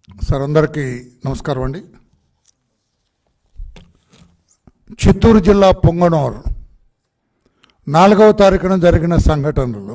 sir అందరికీ నమస్కారం అండి చిత్తూరు జిల్లా పొంగనూరు నాలుగవ తారీఖున జరిగిన సంఘటనలు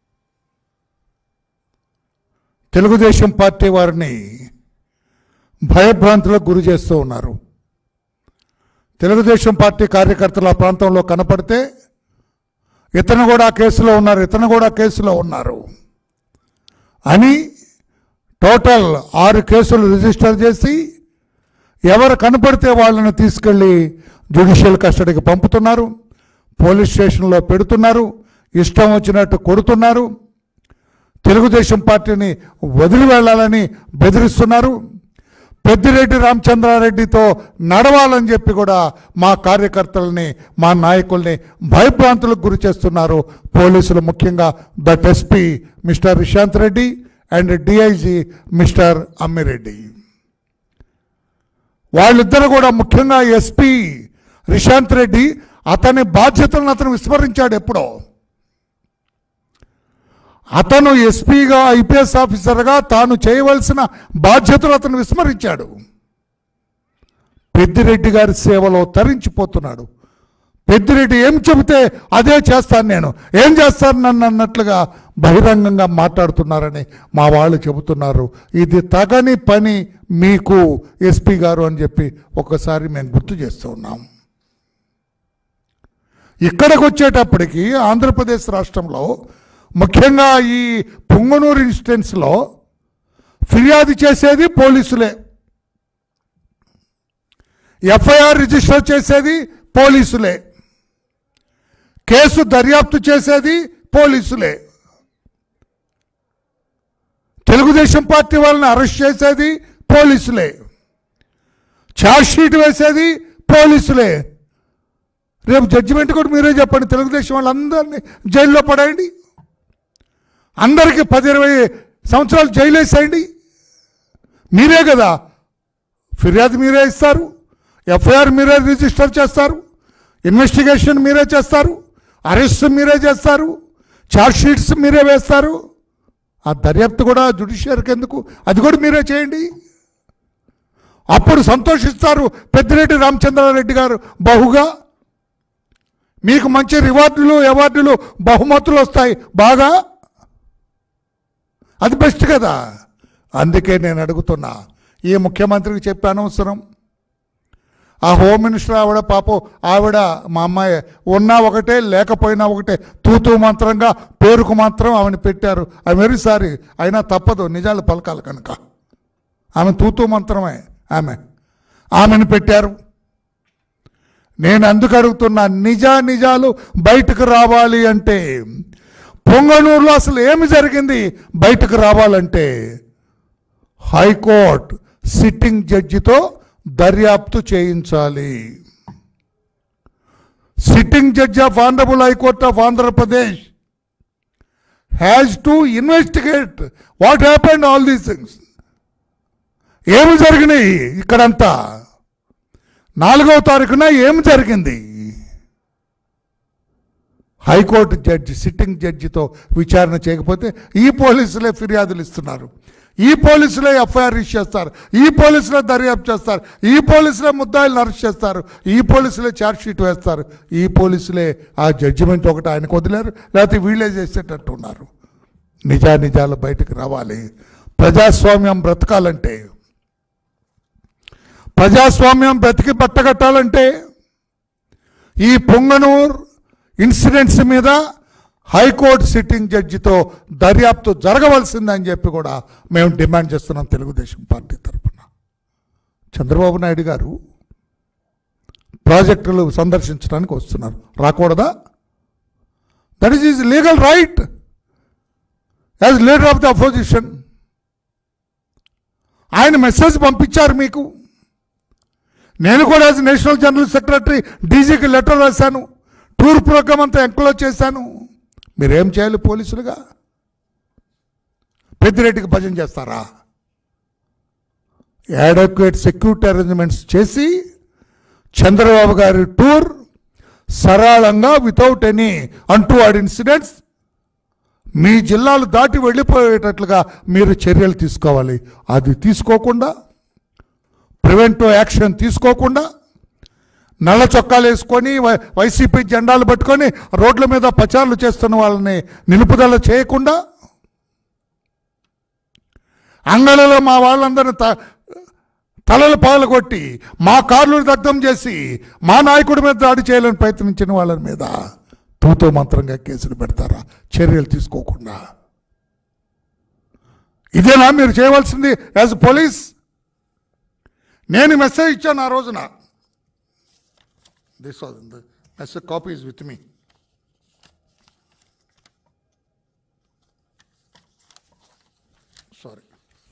తెలుగుదేశం పార్టీ వారిని భయభ్రాంతులకు గురి చేస్తూ ఉన్నారు తెలుగుదేశం పార్టీ కార్యకర్తలు ఆ ప్రాంతంలో కనపడితే ఇతను కూడా ఆ కేసులో ఉన్నారు ఇతను కూడా ఆ కేసులో ఉన్నారు అని టోటల్ ఆరు కేసులు రిజిస్టర్ చేసి ఎవరు కనపడితే వాళ్ళని తీసుకెళ్ళి జ్యుడిషియల్ కస్టడీకి పంపుతున్నారు పోలీస్ స్టేషన్లో పెడుతున్నారు ఇష్టం వచ్చినట్టు కొడుతున్నారు తెలుగుదేశం పార్టీని వదిలి వెళ్ళాలని బెదిరిస్తున్నారు పెద్దిరెడ్డి రామచంద్రారెడ్డితో నడవాలని చెప్పి కూడా మా కార్యకర్తలని మా నాయకుల్ని భయభ్రాంతులకు గురి చేస్తున్నారు పోలీసులు ముఖ్యంగా that SP mister Rishanth Reddy and DIG mister Ammireddy వాళ్ళిద్దరు కూడా ముఖ్యంగా ఎస్పీ రిశాంత్ రెడ్డి అతని బాధ్యతలను అతను విస్మరించాడు ఎప్పుడో అతను ఎస్పీగా ఐపీఎస్ ఆఫీసర్గా తాను చేయవలసిన బాధ్యతలు అతను విస్మరించాడు పెద్దిరెడ్డి గారి సేవలో తరించిపోతున్నాడు పెద్దిరెడ్డి ఏం చెబితే అదే చేస్తాను నేను ఏం చేస్తాను నన్ను అన్నట్లుగా బహిరంగంగా మాట్లాడుతున్నారని మా వాళ్ళు చెబుతున్నారు ఇది తగని పని మీకు ఎస్పీ గారు అని చెప్పి ఒకసారి మేము గుర్తు చేస్తూ ఉన్నాం ఇక్కడికి వచ్చేటప్పటికి ఆంధ్రప్రదేశ్ రాష్ట్రంలో ముఖ్యంగా ఈ పొంగనూరు ఇన్సిడెంట్స్లో ఫిర్యాదు చేసేది పోలీసులే ఎఫ్ఐఆర్ రిజిస్టర్ చేసేది పోలీసులే కేసు దర్యాప్తు చేసేది పోలీసులే తెలుగుదేశం పార్టీ వాళ్ళని అరెస్ట్ చేసేది పోలీసులే ఛార్జ్ షీట్ వేసేది పోలీసులే రేపు జడ్జిమెంట్ కూడా మీరే చెప్పండి తెలుగుదేశం వాళ్ళందరినీ జైల్లో పడేయండి అందరికీ పది ఇరవై సంవత్సరాలు జైలు వేసేయండి మీరే కదా ఫిర్యాదు మీరే ఇస్తారు ఎఫ్ఐఆర్ మీరే రిజిస్టర్ చేస్తారు ఇన్వెస్టిగేషన్ మీరే చేస్తారు అరెస్ట్ మీరే చేస్తారు ఛార్జ్ షీట్స్ మీరే వేస్తారు ఆ దర్యాప్తు కూడా జుడిషియర్కి ఎందుకు అది కూడా మీరే చేయండి అప్పుడు సంతోషిస్తారు పెద్దిరెడ్డి రామచంద్రారెడ్డి గారు బహుగా మీకు మంచి రివార్డులు అవార్డులు బహుమతులు వస్తాయి బాగా అది బెస్ట్ కదా అందుకే నేను అడుగుతున్నా ఈ ముఖ్యమంత్రికి చెప్పే అనవసరం ఆ హోమ్ మినిస్టర్ ఆవిడ పాపం ఆవిడ మా అమ్మాయి ఉన్నా ఒకటే లేకపోయినా ఒకటే తూతూ మంత్రంగా పేరుకు మాత్రం ఆమెను పెట్టారు ఐ వెరీ సారీ అయినా తప్పదు నిజాలు పలకాలి కనుక ఆమె తూతూ మంత్రమే ఆమె ఆమెను పెట్టారు నేను అందుకు అడుగుతున్నా నిజా నిజాలు బయటకు రావాలి అంటే పొంగనూరులో అసలు ఏమి జరిగింది బయటకు రావాలంటే హైకోర్టు సిట్టింగ్ జడ్జితో దర్యాప్తు చేయించాలి sitting judge of honourable high court of Andhra Pradesh has to investigate what happened all these things ఏమి జరిగినాయి ఇక్కడంతా నాలుగవ తారీఖున ఏమి జరిగింది హైకోర్టు జడ్జి సిట్టింగ్ జడ్జితో విచారణ చేయకపోతే ఈ పోలీసులే ఫిర్యాదులు ఇస్తున్నారు ఈ పోలీసులే ఎఫ్ఐఆర్ ఇష్యూ చేస్తారు ఈ పోలీసులే దర్యాప్తు చేస్తారు ఈ పోలీసులే ముద్దాయిలను అరెస్ట్ చేస్తారు ఈ పోలీసులే ఛార్జ్ షీట్ వేస్తారు ఈ పోలీసులే ఆ జడ్జిమెంట్ ఒకటి ఆయనకు వదిలేరు లేకపోతే వీళ్ళే చేసేటట్టు ఉన్నారు నిజా నిజాలు బయటకు రావాలి ప్రజాస్వామ్యం బ్రతకాలంటే ప్రజాస్వామ్యం బ్రతికి పట్టగట్టాలంటే ఈ పొంగనూర్ ఇన్సిడెంట్స్ మీద హైకోర్టు సిట్టింగ్ జడ్జితో దర్యాప్తు జరగవలసిందని చెప్పి కూడా మేము డిమాండ్ చేస్తున్నాం తెలుగుదేశం పార్టీ తరఫున చంద్రబాబు నాయుడు గారు ప్రాజెక్టులు సందర్శించడానికి వస్తున్నారు రాకూడదా that is is legal right as leader of the opposition ఆయన మెసేజ్ పంపించారు మీకు నేను కూడా యాజ్ నేషనల్ జనరల్ సెక్రటరీ డీజీకి లెటర్ రాశాను టూర్ ప్రోగ్రామ్ అంతా ఎంక్లోజ్ చేశాను మీరేం చేయాలి పోలీసులుగా పెద్దిరెడ్డికి భజన చేస్తారా అడక్వేట్ సెక్యూరిటీ అరేంజ్మెంట్స్ చేసి చంద్రబాబు గారి టూర్ సరళంగా వితౌట్ ఎనీ అంటూ వాడి ఇన్సిడెంట్స్ మీ జిల్లాలు దాటి వెళ్ళిపోయేటట్లుగా మీరు చర్యలు తీసుకోవాలి అది తీసుకోకుండా ప్రివెంటివ్ యాక్షన్ తీసుకోకుండా నల్ల చొక్కాలు వేసుకొని వై- వైసీపీ జెండాలు పట్టుకొని రోడ్ల మీద ప్రచారాలు చేస్తున్న వాళ్ళని నిలుపుదల చేయకుండా అంగళలో మా వాళ్ళందరిని త తలలు పగలగొట్టి మా కార్లు దగ్ధం చేసి మా నాయకుడి మీద దాడి చేయాలని ప్రయత్నించిన వాళ్ళ మీద తూతో మంత్రంగా కేసులు పెడతారా చర్యలు తీసుకోకుండా ఇదేనా మీరు చేయవలసింది యాజ్ పోలీస్ నేను మెసేజ్ ఇచ్చాను ఆ రోజున this was message copy is with me sorry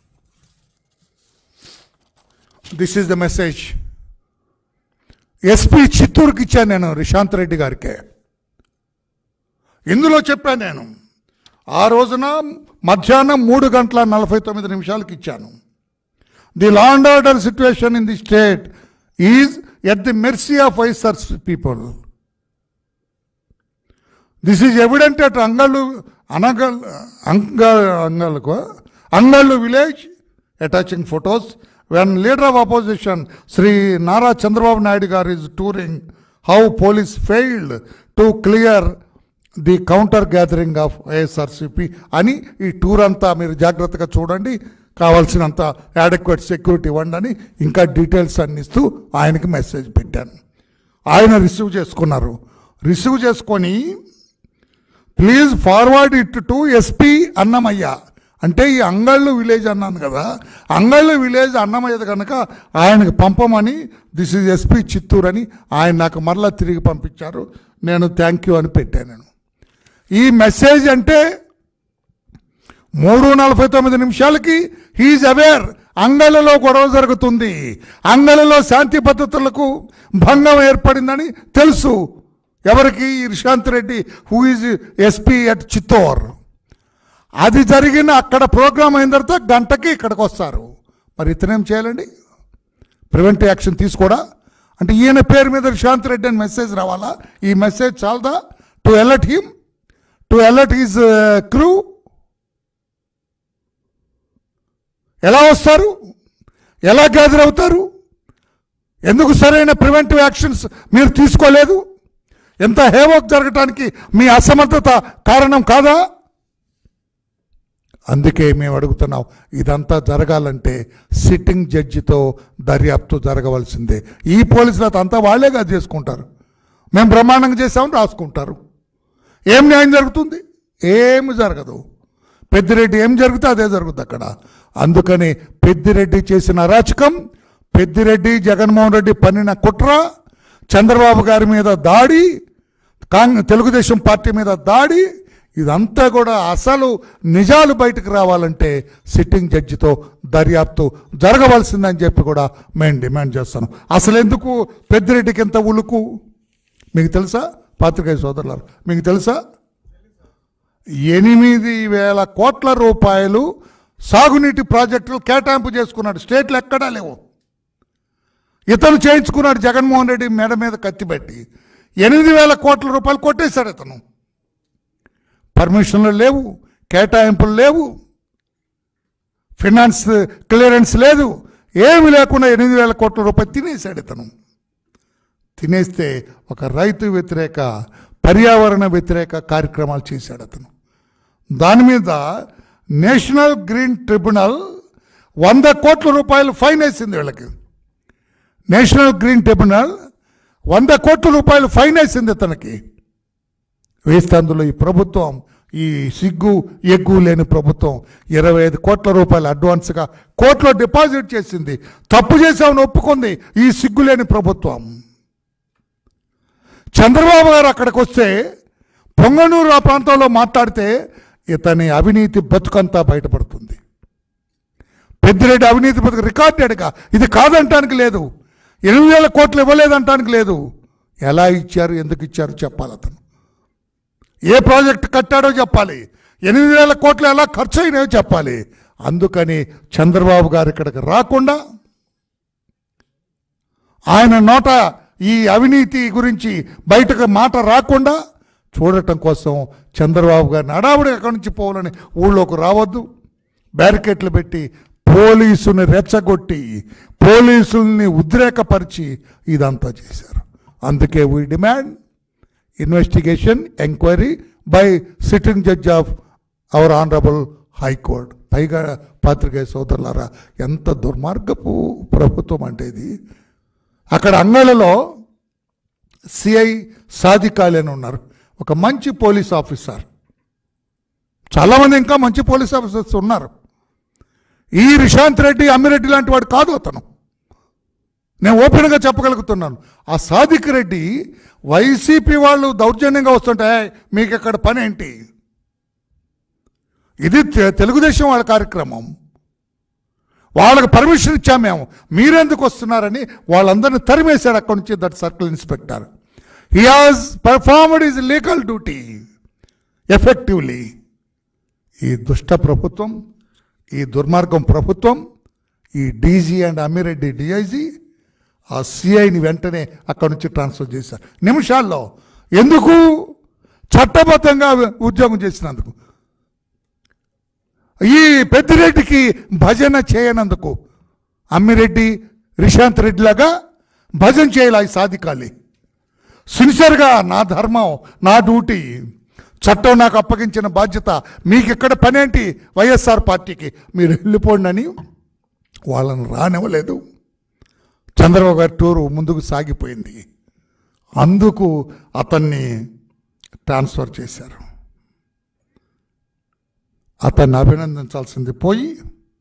this is the message SP చిత్తూరుకి ఇచ్చాను నేను రిశాంత్ రెడ్డి గారికి ఇందులో చెప్పాను నేను ఆ రోజున మధ్యాహ్నం మూడు గంటల నలభై తొమ్మిది నిమిషాలకి ఇచ్చాను the law and order situation in the state is at the mercy of YSR's people this is evident at Angallu అనగల్ అంగ అంగళ్ళకు Angallu village attaching photos when leader of opposition Shri Nara Chandrababu Naidu గారు is touring how police failed to clear the counter gathering of YSRCP అని ఈ tour అంతా మీరు జాగ్రత్తగా చూడండి కావాల్సినంత యాడక్వేట్ సెక్యూరిటీ ఇవ్వండి అని ఇంకా డీటెయిల్స్ అన్ని ఇస్తూ ఆయనకి మెసేజ్ పెట్టాను ఆయన రిసీవ్ చేసుకున్నారు రిసీవ్ చేసుకొని please forward it to SP Annamayya అంటే ఈ అంగళ్ళు విలేజ్ అన్నాను కదా అంగళ్ళు విలేజ్ అన్నమయ్య కనుక ఆయనకి పంపమని దిస్ ఈజ్ ఎస్పీ చిత్తూరు అని ఆయన నాకు మరలా తిరిగి పంపించారు నేను థ్యాంక్ యూ అని పెట్టాను నేను ఈ మెసేజ్ అంటే మూడు నలభై తొమ్మిది నిమిషాలకి హీఈస్ అవేర్ అంగళ్ళలో గొడవ జరుగుతుంది అంగళ్ళలో శాంతి భద్రతలకు భంగం ఏర్పడిందని తెలుసు ఎవరికి ఈ Rishanth Reddy who is SP at Chittoor అది జరిగిన అక్కడ ప్రోగ్రామ్ అయిన తర్వాత గంటకి ఇక్కడికి వస్తారు మరి ఇతనేం చేయాలండి ప్రివెంటివ్ యాక్షన్ తీసుకోడా అంటే ఈయన పేరు మీద రిశాంత్ రెడ్డి అని మెసేజ్ రావాలా ఈ మెసేజ్ చాలదా to alert him to alert his crew ఎలా వస్తారు ఎలా గ్యాదర్ అవుతారు ఎందుకు సరైన ప్రివెంటివ్ యాక్షన్స్ మీరు తీసుకోలేదు ఎంత హేవోక్ జరగటానికి మీ అసమర్థత కారణం కాదా అందుకే మేము అడుగుతున్నాం ఇదంతా జరగాలంటే సిట్టింగ్ జడ్జితో దర్యాప్తు జరగవలసిందే ఈ పోలీసులతో అంతా వాళ్ళే కాదు చేసుకుంటారు మేము బ్రహ్మాండంగా చేసామని రాసుకుంటారు ఏం న్యాయం జరుగుతుంది ఏమి జరగదు పెద్దిరెడ్డి ఏం జరిగితే అదే జరుగుతుంది అక్కడ అందుకని పెద్దిరెడ్డి చేసిన అరాచకం పెద్దిరెడ్డి జగన్మోహన్ రెడ్డి పన్నిన కుట్ర చంద్రబాబు గారి మీద దాడి కాంగ్ తెలుగుదేశం పార్టీ మీద దాడి ఇదంతా కూడా అసలు నిజాలు బయటకు రావాలంటే సిట్టింగ్ జడ్జితో దర్యాప్తు జరగవలసిందని చెప్పి కూడా మేము డిమాండ్ చేస్తున్నాం అసలు ఎందుకు పెద్దిరెడ్డికి ఎంత ఉలుకు మీకు తెలుసా పాత్రికేయ సోదరులారు మీకు తెలుసా ఎనిమిది వేల కోట్ల రూపాయలు సాగునీటి ప్రాజెక్టులు కేటాయింపు చేసుకున్నాడు స్టేట్లు ఎక్కడా లేవు ఇతను చేయించుకున్నాడు జగన్మోహన్ రెడ్డి మెడ మీద కత్తి పెట్టి ఎనిమిది వేల కోట్ల రూపాయలు కొట్టేశాడు ఇతను పర్మిషన్లు లేవు కేటాయింపులు లేవు ఫినాన్స్ క్లియరెన్స్ లేదు ఏమి లేకుండా ఎనిమిది వేల కోట్ల రూపాయలు తినేశాడు ఇతను తినేస్తే ఒక రైతు వ్యతిరేక పర్యావరణ వ్యతిరేక కార్యక్రమాలు చేశాడు అతను దాని మీద నేషనల్ గ్రీన్ ట్రిబ్యునల్ వంద కోట్ల రూపాయలు ఫైన్ వేసింది వీళ్ళకి నేషనల్ గ్రీన్ ట్రిబ్యునల్ వంద కోట్ల రూపాయలు ఫైన్ వేసింది ఇతనికి వేస్తే అందులో ఈ ప్రభుత్వం ఈ సిగ్గు ఎగ్గు లేని ప్రభుత్వం ఇరవై ఐదు కోట్ల రూపాయలు అడ్వాన్స్గా కోట్లో డిపాజిట్ చేసింది తప్పు చేసామని ఒప్పుకుంది ఈ సిగ్గు లేని ప్రభుత్వం చంద్రబాబు గారు అక్కడికి వస్తే పొంగనూరు ఆ ప్రాంతంలో మాట్లాడితే ఇతని అవినీతి బతుకంతా బయటపడుతుంది పెద్దిరెడ్డి అవినీతి బతుకు రికార్డెడ్గా ఇది కాదంటానికి లేదు ఎనిమిది వేల కోట్లు ఇవ్వలేదంటానికి లేదు ఎలా ఇచ్చారు ఎందుకు ఇచ్చారు చెప్పాలి అతను ఏ ప్రాజెక్ట్ కట్టాడో చెప్పాలి ఎనిమిది వేల కోట్లు ఎలా ఖర్చు అయినాయో చెప్పాలి అందుకని చంద్రబాబు గారు ఇక్కడికి రాకుండా ఆయన నోట ఈ అవినీతి గురించి బయటకు మాట రాకుండా చూడటం కోసం చంద్రబాబు గారిని అడావుడి అక్కడి నుంచి పోవాలని ఊళ్ళోకి రావద్దు బ్యారికేట్లు పెట్టి పోలీసుని రెచ్చగొట్టి పోలీసుల్ని ఉద్రేకపరిచి ఇదంతా చేశారు అందుకే we demand investigation enquiry by sitting judge of our honourable high court పైగా పాత్రికేయ సోదరులారా ఎంత దుర్మార్గపు ప్రభుత్వం అంటే ఇది అక్కడ అంగళ్ళలో సిఐ సాదికాలి అని ఉన్నారు ఒక మంచి పోలీస్ ఆఫీసర్ చాలామంది ఇంకా మంచి పోలీస్ ఆఫీసర్స్ ఉన్నారు ఈ రిషాంత్ రెడ్డి అమ్మిరెడ్డి లాంటి వాడు కాదు అతను నేను ఓపెన్గా చెప్పగలుగుతున్నాను ఆ సాదిక్ రెడ్డి వైసీపీ వాళ్ళు దౌర్జన్యంగా వస్తుంటే "ఏయ్, మీకు ఇక్కడ పని ఏంటి ఇది తె- తెలుగుదేశం వాళ్ళ కార్యక్రమం వాళ్ళకి పర్మిషన్ ఇచ్చాం మేము మీరెందుకు వస్తున్నారని వాళ్ళందరినీ తరిమేశాడు అక్కడి నుంచి that circle inspector he has performed is legal duty effectively ఈ దుష్ట ప్రభుత్వం ఈ దుర్మార్గం ప్రభుత్వం ఈ డీజీ అండ్ అమ్మిరెడ్డి డిఐజీ ఆ సిఐని వెంటనే అక్కడి నుంచి ట్రాన్స్ఫర్ చేశారు నిమిషాల్లో ఎందుకు చట్టబద్ధంగా ఉద్యోగం చేసినందుకు ఈ పెద్దిరెడ్డికి భజన చేయనందుకు అమ్మిరెడ్డి రిషాంత్ రెడ్డి లాగా భజన చేయాలి ఈ సాధికాలి సిన్సియర్గా నా ధర్మం నా డ్యూటీ చట్టం నాకు అప్పగించిన బాధ్యత మీకు ఇక్కడ పనేంటి వైఎస్ఆర్ పార్టీకి మీరు వెళ్ళిపోండి అని వాళ్ళని రానివ్వలేదు చంద్రబాబు గారి టూరు ముందుకు సాగిపోయింది అందుకు అతన్ని ట్రాన్స్ఫర్ చేశారు అతన్ని అభినందించాల్సింది పోయి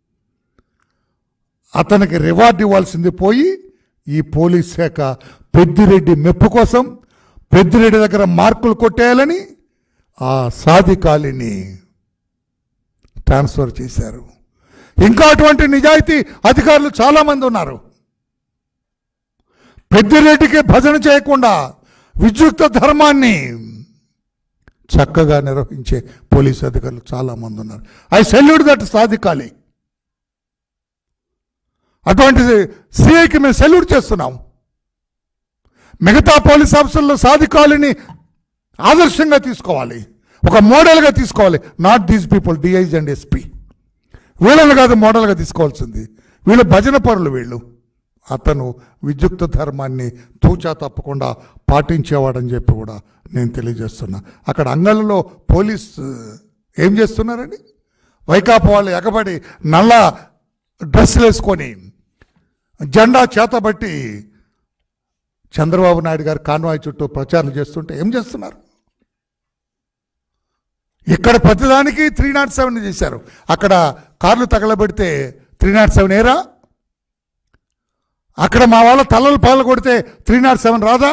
అతనికి రివార్డ్ ఇవ్వాల్సింది పోయి ఈ పోలీస్ శాఖ పెద్దిరెడ్డి మెప్పు కోసం పెద్దిరెడ్డి దగ్గర మార్కులు కొట్టేయాలని ఆ సాధికాలిని ట్రాన్స్ఫర్ చేశారు ఇంకా అటువంటి నిజాయితీ అధికారులు చాలామంది ఉన్నారు పెద్దిరెడ్డికి భజన చేయకుండా విద్యుక్త ధర్మాన్ని చక్కగా నిర్వహించే పోలీసు అధికారులు చాలామంది ఉన్నారు ఐ సెల్యూట్ దట్ సాధికాలి అటువంటి సిఐకి మేము సెల్యూట్ చేస్తున్నాం మిగతా పోలీస్ ఆఫీసర్లు సాధికాలిని ఆదర్శంగా తీసుకోవాలి ఒక మోడల్గా తీసుకోవాలి not these people DIG and SP వీళ్ళని కాదు మోడల్గా తీసుకోవాల్సింది వీళ్ళు భజన పరులు వీళ్ళు అతను విద్యుక్త ధర్మాన్ని తూచా తప్పకుండా పాటించేవాడని చెప్పి కూడా నేను తెలియజేస్తున్నా అక్కడ అంగళ్ళలో పోలీస్ ఏం చేస్తున్నారండి వైకాపా వాళ్ళు ఎగబడి నల్ల డ్రెస్సులు వేసుకొని జెండా చేతబట్టి చంద్రబాబు నాయుడు గారు కాన్వాయ్ చుట్టూ ప్రచారం చేస్తుంటే ఏం చేస్తున్నారు ఇక్కడ ప్రతిదానికి త్రీ నాట్ సెవెన్ చేశారు అక్కడ కార్లు తగలబెడితే త్రీ నాట్ సెవెన్ ఏరా అక్కడ మా వాళ్ళ తలలు పాలు కొడితే త్రీ నాట్ సెవెన్ రాదా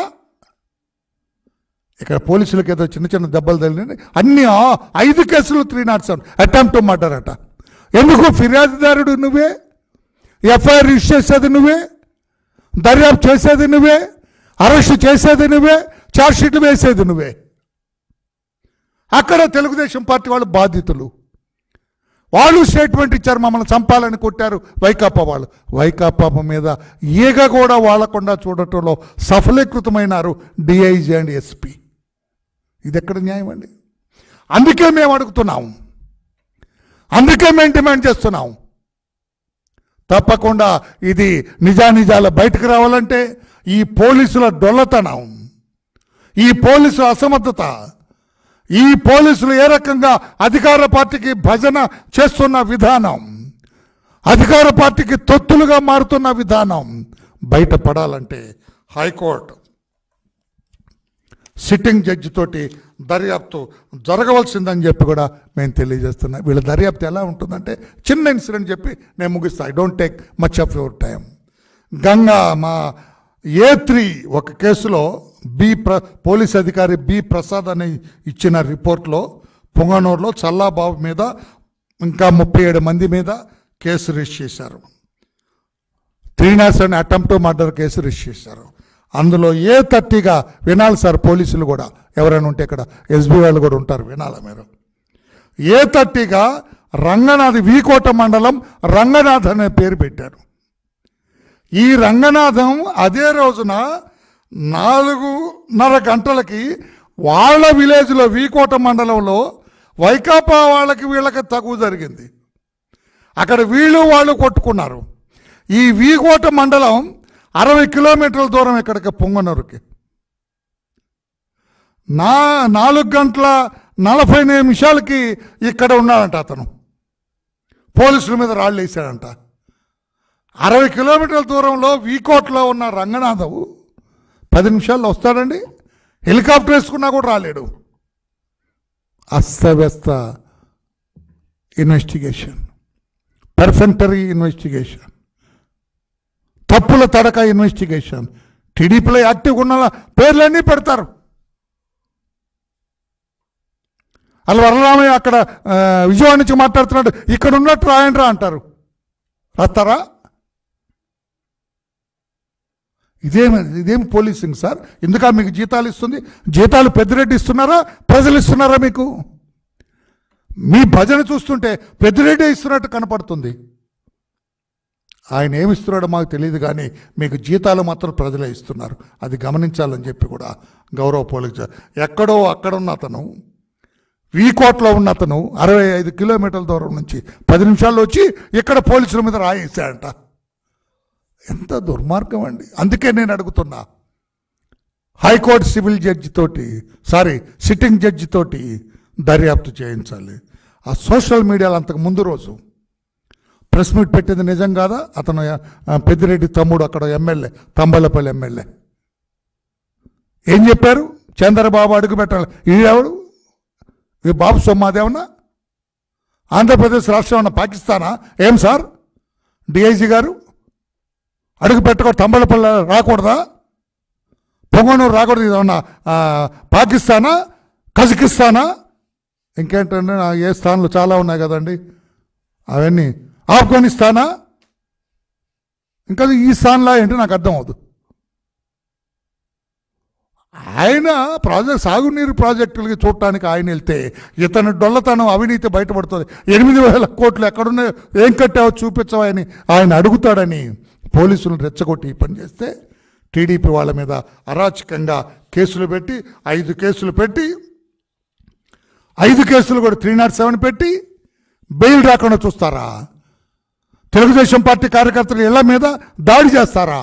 ఇక్కడ పోలీసులకు ఏదో చిన్న చిన్న దెబ్బలు తగిలినాయి అన్ని ఆ ఐదు కేసులు three not seven attempt murder అట ఎందుకు ఫిర్యాదుదారుడు నువ్వే ఎఫ్ఐఆర్ రిజిస్టర్ చేసేది నువ్వే దర్యాప్తు చేసేది నువ్వే అరెస్ట్ చేసేది నువ్వే ఛార్జ్షీట్లు వేసేది నువ్వే అక్కడ తెలుగుదేశం పార్టీ వాళ్ళు బాధితులు వాళ్ళు స్టేట్మెంట్ ఇచ్చారు మమ్మల్ని చంపాలని కొట్టారు వైకాపా వాళ్ళు వైకాపా మీద ఈగ కూడా వాళ్లకుండా చూడటంలో సఫలీకృతమైనారు డిఐజీ అండ్ ఎస్పీ ఇది ఎక్కడ న్యాయం అండి అందుకే మేము అడుగుతున్నాం అందుకే మేము డిమాండ్ చేస్తున్నాం తప్పకుండా ఇది నిజానిజాలు బయటకు రావాలంటే ఈ పోలీసుల డొల్లతనం ఈ పోలీసుల అసమర్థత ఈ పోలీసులు ఏ రకంగా అధికార పార్టీకి భజన చేస్తున్న విధానం అధికార పార్టీకి తొత్తులుగా మారుతున్న విధానం బయటపడాలంటే హైకోర్టు సిట్టింగ్ జడ్జి తోటి దర్యాప్తు జరగవలసిందని చెప్పి కూడా మేము తెలియజేస్తున్నాం వీళ్ళ దర్యాప్తు ఎలా ఉంటుందంటే చిన్న ఇన్సిడెంట్ చెప్పి నేను ముగిస్తా I don't take much of your time గంగా మా ఏ త్రీ ఒక కేసులో బి ప్ర పోలీస్ అధికారి బి ప్రసాద్ అని ఇచ్చిన రిపోర్ట్లో పొంగనూరులో చల్లాబాబు మీద ఇంకా ముప్పై ఏడు మంది మీద కేసు రిజిస్టర్ చేశారు three nots and attempt murder case register చేశారు అందులో ఏ థర్టీగా వినాలి సార్ పోలీసులు కూడా ఎవరైనా ఉంటే ఇక్కడ ఎస్బీ వాళ్ళు కూడా ఉంటారు వినాలా మీరు ఏ థర్టీగా రంగనాథ్ వీకోట మండలం రంగనాథ్ అనే పేరు పెట్టారు ఈ రంగనాథం అదే రోజున నాలుగున్నర గంటలకి వాళ్ళ విలేజ్లో వీకోట మండలంలో వైకాపా వాళ్ళకి వీళ్ళకి తగువ జరిగింది అక్కడ వీళ్ళు వాళ్ళు కొట్టుకున్నారు ఈ వీకోట మండలం అరవై కిలోమీటర్ల దూరం ఇక్కడికి పొంగనూరుకి నా నాలుగు గంటల నలభై నిమిషాలకి ఇక్కడ ఉన్నాడంట అతను పోలీసుల మీద రాళ్ళు వేసాడంట అరవై కిలోమీటర్ల దూరంలో వీకోట్లో ఉన్న రంగనాథవు పది నిమిషాల్లో వస్తాడండి హెలికాప్టర్ వేసుకున్నా కూడా రాలేడు అస్తవ్యస్త ఇన్వెస్టిగేషన్ పర్ఫెక్టరీ ఇన్వెస్టిగేషన్ తప్పుల తడక ఇన్వెస్టిగేషన్ టీడీపీలో యాక్టివ్గా ఉన్న వాళ్ళ పేర్లన్నీ పెడతారు అలా వరరామయ్య అక్కడ ఆ, విజయవాడ నుంచి మాట్లాడుతున్నాడు ఇక్కడ ఉన్నట్టు రాయండ్రా అంటారు రాస్తారా ఇదేం ఇదేం పోలీసింగ్ సార్ ఎందుక మీకు జీతాలు ఇస్తుంది జీతాలు పెద్దిరెడ్డి ఇస్తున్నారా ప్రజలు ఇస్తున్నారా మీకు మీ భజన చూస్తుంటే పెద్దిరెడ్డి ఇస్తున్నట్టు కనపడుతుంది ఆయన ఏమి ఇస్తున్నాడో మాకు తెలియదు కానీ మీకు జీతాలు మాత్రం ప్రజలే ఇస్తున్నారు అది గమనించాలని చెప్పి కూడా గౌరవ పోలీసు ఎక్కడో అక్కడున్న అతను వీకోట్లో ఉన్న అతను అరవై ఐదు కిలోమీటర్ల దూరం నుంచి పది నిమిషాల్లో వచ్చి ఇక్కడ పోలీసుల మీద రాయేసాడంట ఎంత దుర్మార్గం అండి అందుకే నేను అడుగుతున్నా హైకోర్టు సివిల్ జడ్జి తోటి సారీ సిట్టింగ్ జడ్జి తోటి దర్యాప్తు చేయించాలి ఆ సోషల్ మీడియాలో అంతకు ముందు రోజు ప్రెస్ మీట్ పెట్టింది నిజం కాదా అతను ఆ, పెద్దిరెడ్డి తమ్ముడు అక్కడ ఎమ్మెల్యే తంబలపల్లి ఎమ్మెల్యే ఏం చెప్పారు చంద్రబాబు అడుగు పెట్టాలి ఈడెవడు ఈ బాబు సొమ్మాదేమన్నా ఆంధ్రప్రదేశ్ రాష్ట్రం ఉన్న పాకిస్తానా ఏం సార్ డిఐజీ గారు అడుగు పెట్టకూడదు తంబలపల్లి రాకూడదా పొంగనూరు రాకూడదు ఇదేమన్నా ఆ, పాకిస్తానా కజకిస్తానా ఇంకేంటంటే నా ఏ స్థానాలు చాలా ఉన్నాయి కదండి అవన్నీ ఆఫ్ఘనిస్తానా ఇంకా ఈ స్థానంలో ఏంటి నాకు అర్థం అవుతుంది ఆయన ప్రాజెక్ట్ సాగునీరు ప్రాజెక్టులకి చూడటానికి ఆయన వెళ్తే ఇతను డొల్లతనం అవినీతి బయటపడుతుంది ఎనిమిది వేల కోట్లు ఎక్కడున్నాయో ఏం కట్టావో చూపించవని ఆయన అడుగుతాడని పోలీసులను రెచ్చగొట్టి ఈ పని చేస్తే టీడీపీ వాళ్ళ మీద అరాచకంగా కేసులు పెట్టి ఐదు కేసులు పెట్టి ఐదు కేసులు కూడా త్రీ నాట్ సెవెన్ పెట్టి బెయిల్ రాకుండా చూస్తారా తెలుగుదేశం పార్టీ కార్యకర్తలు ఇళ్ల మీద దాడి చేస్తారా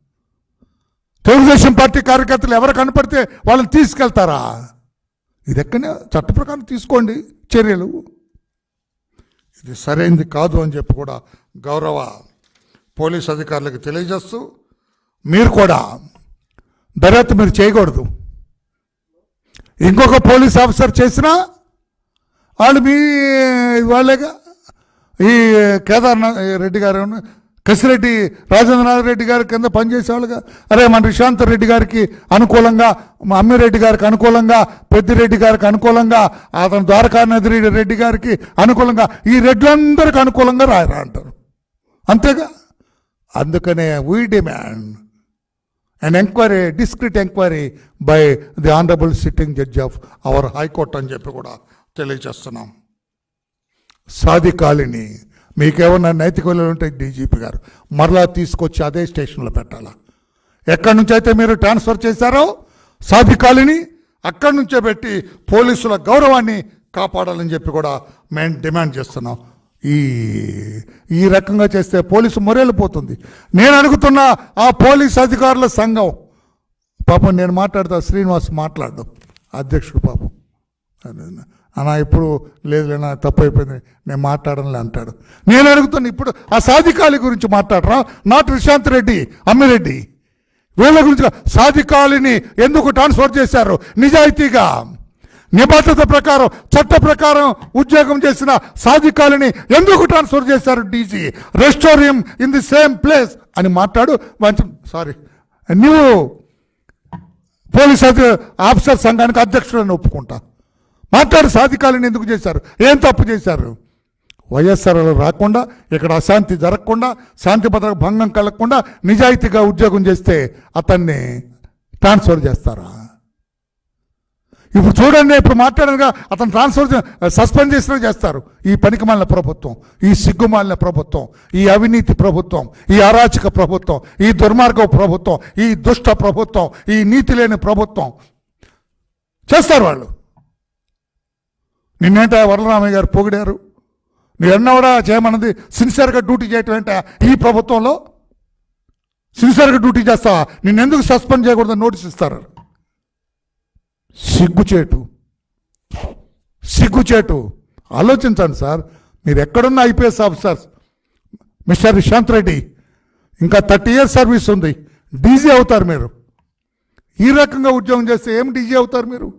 తెలుగుదేశం పార్టీ కార్యకర్తలు ఎవరు కనపడితే వాళ్ళని తీసుకెళ్తారా ఇది ఎక్కడనే చట్ట ప్రకారం తీసుకోండి చర్యలు ఇది సరైనది కాదు అని చెప్పి కూడా గౌరవ పోలీస్ అధికారులకు తెలియజేస్తూ మీరు కూడా దర్యాప్తు మీరు చేయకూడదు ఇంకొక పోలీస్ ఆఫీసర్ చేసినా వాళ్ళు మీ వాళ్ళేగా ఈ కేదార్నాథ్ రెడ్డి గారు కసిరెడ్డి రాజేంద్రనాథ్ రెడ్డి గారి కింద పనిచేసేవాళ్ళుగా అరే మన రిషాంత్ రెడ్డి గారికి అనుకూలంగా మా అమ్మిరెడ్డి గారికి అనుకూలంగా పెద్దిరెడ్డి గారికి అనుకూలంగా అతను ద్వారకానాథ్ రెడ్డి రెడ్డి గారికి అనుకూలంగా ఈ రెడ్లందరికి అనుకూలంగా రాయరా అంటారు అంతేగా అందుకనే we demand and enquiry discreet enquiry by the honourable sitting judge of our high court అని చెప్పి కూడా తెలియజేస్తున్నాం సాధికాలిని మీకేమన్నా నైతిక విలువలు ఉంటే డీజీపీ గారు మరలా తీసుకొచ్చి అదే స్టేషన్లో పెట్టాలా ఎక్కడి నుంచి అయితే మీరు ట్రాన్స్ఫర్ చేశారో సాధికాలిని అక్కడి నుంచే పెట్టి పోలీసుల గౌరవాన్ని కాపాడాలని చెప్పి కూడా మేము డిమాండ్ చేస్తున్నాం ఈ ఈ రకంగా చేస్తే పోలీసు మొరేలిపోతుంది నేను అడుగుతున్న ఆ పోలీస్ అధికారుల సంఘం పాపం నేను మాట్లాడతా శ్రీనివాస్ మాట్లాడు అధ్యక్షుడు పాపం అన్న ఇప్పుడు లేదు నా తప్పు అయిపోయింది నేను మాట్లాడనులే అంటాడు నేను అడుగుతున్నా ఇప్పుడు ఆ సాధికాలి గురించి మాట్లాడరా నాట్ రిశాంత్ రెడ్డి అమ్మిరెడ్డి వీళ్ళ గురించి కా- సాధికాలిని ఎందుకు ట్రాన్స్ఫర్ చేశారు నిజాయితీగా నిబద్ధత ప్రకారం చట్ట ప్రకారం ఉద్యోగం చేసిన సాధికాలిని ఎందుకు ట్రాన్స్ఫర్ చేశారు DG restore him in the same place అని మాట్లాడు సారీ నువ్వు పోలీస్ అధి ఆఫీసర్ సంఘానికి అధ్యక్షుడని ఒప్పుకుంటా మాట్లాడు సాధికాలను ఎందుకు చేశారు ఏం తప్పు చేశారు వైఎస్ఆర్లు రాకుండా ఇక్కడ అశాంతి జరగకుండా శాంతి భద్రత భంగం కలగకుండా నిజాయితీగా ఉద్యోగం చేస్తే అతన్ని ట్రాన్స్ఫర్ చేస్తారా ఇప్పుడు చూడండి ఇప్పుడు మాట్లాడగా అతను ట్రాన్స్ఫర్ సస్పెండ్ చేసినా చేస్తారు ఈ పనికిమాలిన ప్రభుత్వం ఈ సిగ్గుమాలిన ప్రభుత్వం ఈ అవినీతి ప్రభుత్వం ఈ అరాచక ప్రభుత్వం ఈ దుర్మార్గ ప్రభుత్వం ఈ దుష్ట ప్రభుత్వం ఈ నీతి లేని ప్రభుత్వం చేస్తారు వాళ్ళు నిన్నేంట వరలరామయ్య గారు పొగిడారు నీ అన్న కూడా చేయమన్నది సిన్సియర్గా డ్యూటీ చేయటం ఏంట ఈ ప్రభుత్వంలో సిన్సియర్గా డ్యూటీ చేస్తావా నిన్నెందుకు సస్పెండ్ చేయకూడదని నోటీస్ ఇస్తారు సిగ్గుచేటు సిగ్గుచేటు ఆలోచించండి సార్ మీరు ఎక్కడున్న IPS officers mister Nishant Reddy ఇంకా థర్టీ ఇయర్స్ సర్వీస్ ఉంది డీజీ అవుతారు మీరు ఈ రకంగా ఉద్యోగం చేస్తే ఏం డీజీ అవుతారు మీరు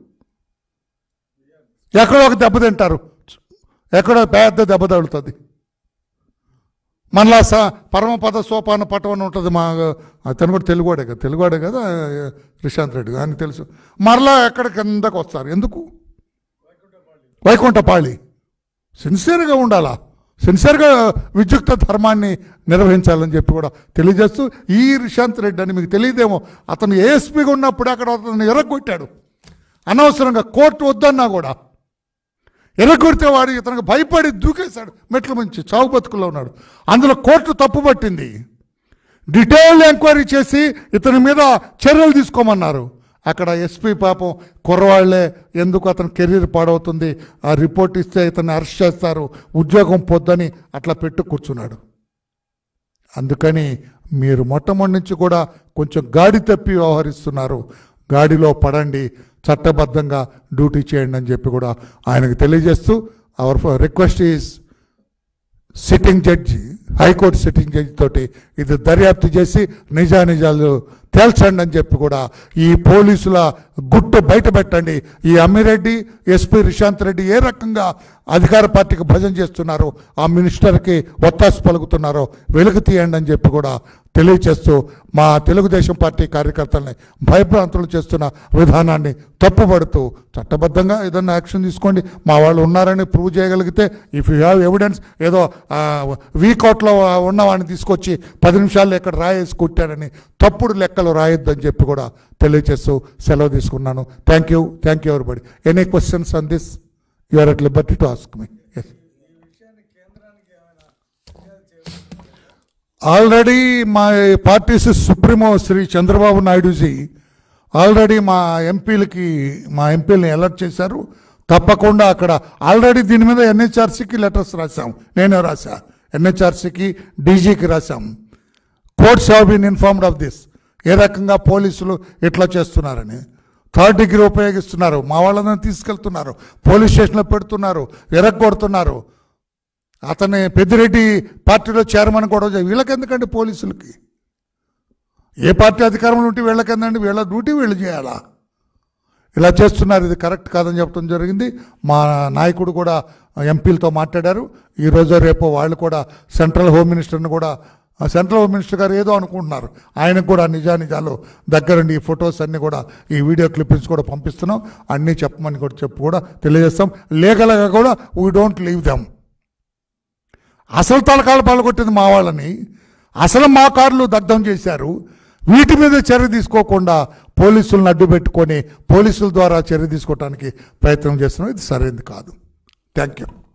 ఎక్కడో ఒక దెబ్బ తింటారు ఎక్కడో పెద్ద దెబ్బ తగులుతుంది మళ్ళా స పరమపద సోపాన పటం అని ఉంటుంది మా అతను కూడా తెలుగువాడే కదా తెలుగువాడే కదా రిశాంత్ రెడ్డి అని తెలుసు మరలా ఎక్కడ కిందకు వస్తారు ఎందుకు వైకుంఠపాళి సిన్సియర్గా ఉండాలా సిన్సియర్గా విద్యుక్త ధర్మాన్ని నిర్వహించాలని చెప్పి కూడా తెలియజేస్తూ ఈ రిశాంత్ రెడ్డి అని మీకు తెలియదేమో అతను ఏఎస్పీగా ఉన్నప్పుడు అక్కడ అతను ఎర్రగొట్టాడు అనవసరంగా కోర్టు వద్దన్నా కూడా ఎర్రగొడితే వాడు ఇతనికి భయపడి దూకేశాడు మెట్ల నుంచి చావు బతుకుల్లో ఉన్నాడు అందులో కోర్టు తప్పు పట్టింది డీటెయిల్ ఎంక్వైరీ చేసి ఇతని మీద చర్యలు తీసుకోమన్నారు అక్కడ ఎస్పీ పాపం కుర్రవాళ్లే ఎందుకు అతని కెరీర్ పాడవుతుంది ఆ రిపోర్ట్ ఇస్తే ఇతన్ని అరెస్ట్ చేస్తారు ఉద్యోగం పొద్దని అట్లా పెట్టు కూర్చున్నాడు అందుకని మీరు మొట్టమొదటి నుంచి కూడా కొంచెం గాడి తప్పి వ్యవహరిస్తున్నారు గాడిలో పడండి చట్టబద్ధంగా డ్యూటీ చేయండి అని చెప్పి కూడా ఆయనకు తెలియజేస్తూ our request is sitting judge high court sitting judge తోటి ఇది దర్యాప్తు చేసి నిజానిజాలు తేల్చండి అని చెప్పి కూడా ఈ పోలీసుల గుట్టు బయట పెట్టండి ఈ అమ్మిరెడ్డి ఎస్పీ రిశాంత్ రెడ్డి ఏ రకంగా అధికార పార్టీకి భజన చేస్తున్నారో ఆ మినిస్టర్కి ఒత్తాసు పలుకుతున్నారో వెలుగు తీయండి అని చెప్పి కూడా తెలియచేస్తూ మా తెలుగుదేశం పార్టీ కార్యకర్తల్ని భయభ్రాంతులు చేస్తున్న విధానాన్ని తప్పుపడుతూ చట్టబద్ధంగా ఏదన్నా యాక్షన్ తీసుకోండి మా వాళ్ళు ఉన్నారని ప్రూవ్ చేయగలిగితే ఇఫ్ యూ హ్యావ్ ఎవిడెన్స్ ఏదో వీకౌట్లో ఉన్నవాడిని తీసుకొచ్చి పది నిమిషాల్లో ఇక్కడ రాయేసి కుట్టాడని తప్పుడు లెక్కలు రాయొద్దని చెప్పి కూడా తెలియచేస్తూ సెలవు తీసుకున్నాను thank you thank you everybody any questions on this you are at liberty to ask me yes already మా party's supremo Shri Chandrababu Naiduji already మా ఎంపీలకి మా ఎంపీలని అలర్ట్ చేశారు తప్పకుండా అక్కడ ఆల్రెడీ దీని మీద ఎన్హెచ్ఆర్సీకి లెటర్స్ రాశాం నేనే రాశా ఎన్హెచ్ఆర్సీకి డీజీకి రాశాం courts have been informed of this ఏ రకంగా పోలీసులు ఇట్లా చేస్తున్నారని థర్డ్ డిగ్రీ ఉపయోగిస్తున్నారు మా వాళ్ళని తీసుకెళ్తున్నారు పోలీస్ స్టేషన్లో పెడుతున్నారు ఎరగొడుతున్నారు అతని పెద్దిరెడ్డి పార్టీలో చైర్మన్ కూడా వీళ్ళకి ఎందుకండి పోలీసులకి ఏ పార్టీ అధికారంలో ఉంటే వీళ్ళకెందండి వీళ్ళ డ్యూటీ వీళ్ళు చేయాలా ఇలా చేస్తున్నారు ఇది కరెక్ట్ కాదని చెప్పడం జరిగింది మా నాయకుడు కూడా ఎంపీలతో మాట్లాడారు ఈరోజు రేపు వాళ్ళు కూడా సెంట్రల్ హోమ్ మినిస్టర్ని కూడా ఆ సెంట్రల్ హోమ్ మినిస్టర్ గారు ఏదో అనుకుంటున్నారు ఆయనకు కూడా నిజానిజాలు దగ్గరుండి ఈ ఫొటోస్ అన్నీ కూడా ఈ వీడియో క్లిప్పింగ్స్ కూడా పంపిస్తున్నాం అన్నీ చెప్పమని కూడా చెప్పు కూడా తెలియజేస్తాం లీగల్గా కూడా వీ డోంట్ లీవ్ దెమ్ అసలు తలకాలు పలగొట్టింది మా వాళ్ళని అసలు మా కార్లు దగ్ధం చేశారు వీటి మీద చర్య తీసుకోకుండా పోలీసులను అడ్డు పెట్టుకొని పోలీసుల ద్వారా చర్య తీసుకోవడానికి ప్రయత్నం చేస్తున్నాం ఇది సరైనది కాదు థ్యాంక్ యూ